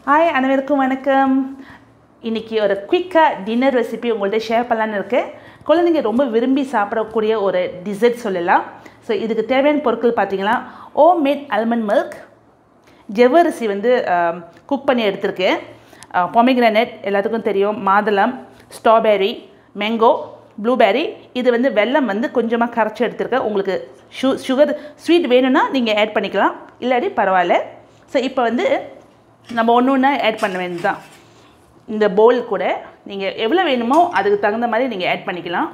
hi அனைவருக்கும் வணக்கம் இன்றைக்கி ஒரு குயிக்காக டின்னர் ரெசிபி உங்கள்கிட்ட ஷேர் பண்ணலான்னு இருக்கேன் குழந்தைங்க ரொம்ப விரும்பி சாப்பிடக்கூடிய ஒரு டிசர்ட் சொல்லலாம் ஸோ இதுக்கு தேவையான பொருட்கள் பார்த்தீங்கன்னா ஓ மேட் அல்மண்ட் மில்க் ஜவ்வரிசி வந்து குக் பண்ணி எடுத்திருக்கேன் பொமிக்ரனட் எல்லாத்துக்கும் தெரியும் மாதுளம் ஸ்ட்ராபெரி மேங்கோ ப்ளூபெர்ரி இது வந்து வெல்லம் வந்து கொஞ்சமாக கரைச்சி எடுத்திருக்கேன் உங்களுக்கு ஷு சுகர் ஸ்வீட் வேணும்னா நீங்கள் ஆட் பண்ணிக்கலாம் இல்லாட்டி பரவாயில்ல ஸோ இப்போ வந்து நம்ம ஒன்று ஒன்றா ஆட் பண்ண வேண்டியதுதான் இந்த போல் கூட நீங்கள் எவ்வளோ வேணுமோ அதுக்கு தகுந்த மாதிரி நீங்கள் ஆட் பண்ணிக்கலாம்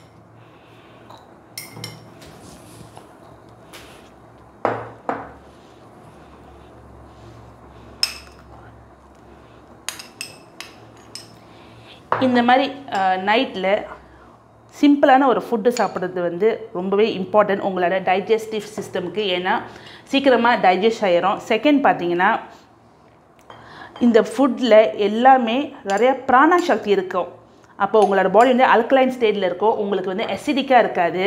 இந்த மாதிரி நைட்டில் சிம்பிளான ஒரு ஃபுட்டு சாப்பிட்றது வந்து ரொம்பவே இம்பார்ட்டன்ட் உங்களோட டைஜஸ்டிவ் சிஸ்டமுக்கு ஏன்னா சீக்கிரமாக டைஜஸ்ட் ஆகிரும் செகண்ட் பார்த்தீங்கன்னா இந்த ஃபுட்டில் எல்லாமே நிறைய பிராண சக்தி இருக்கும் அப்போ உங்களோட பாடி வந்து அல்கலைன் ஸ்டேட்டில் இருக்கும் உங்களுக்கு வந்து அசிடிக்காக இருக்காது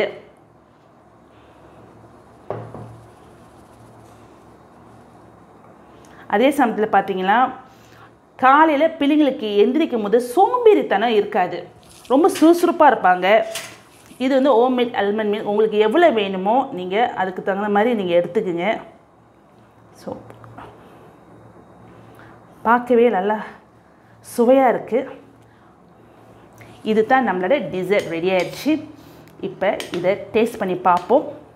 அதே சமயத்தில் பார்த்தீங்கன்னா காலையில் பிள்ளைங்களுக்கு எந்திரிக்கும் போது சோம்பேறித்தனம் இருக்காது ரொம்ப சுறுசுறுப்பாக இருப்பாங்க இது வந்து ஓம்மேட் அல்மண்ட் மீன் உங்களுக்கு எவ்வளோ வேணுமோ நீங்கள் அதுக்கு தகுந்த மாதிரி நீங்கள் எடுத்துக்குங்க ஸோ பார்க்கவே நல்லா சுவையாக இருக்குது இது தான் நம்மளோட டிசர்ட் ரெடி ஆயிடுச்சு இப்போ இதை டேஸ்ட் பண்ணி பார்ப்போம்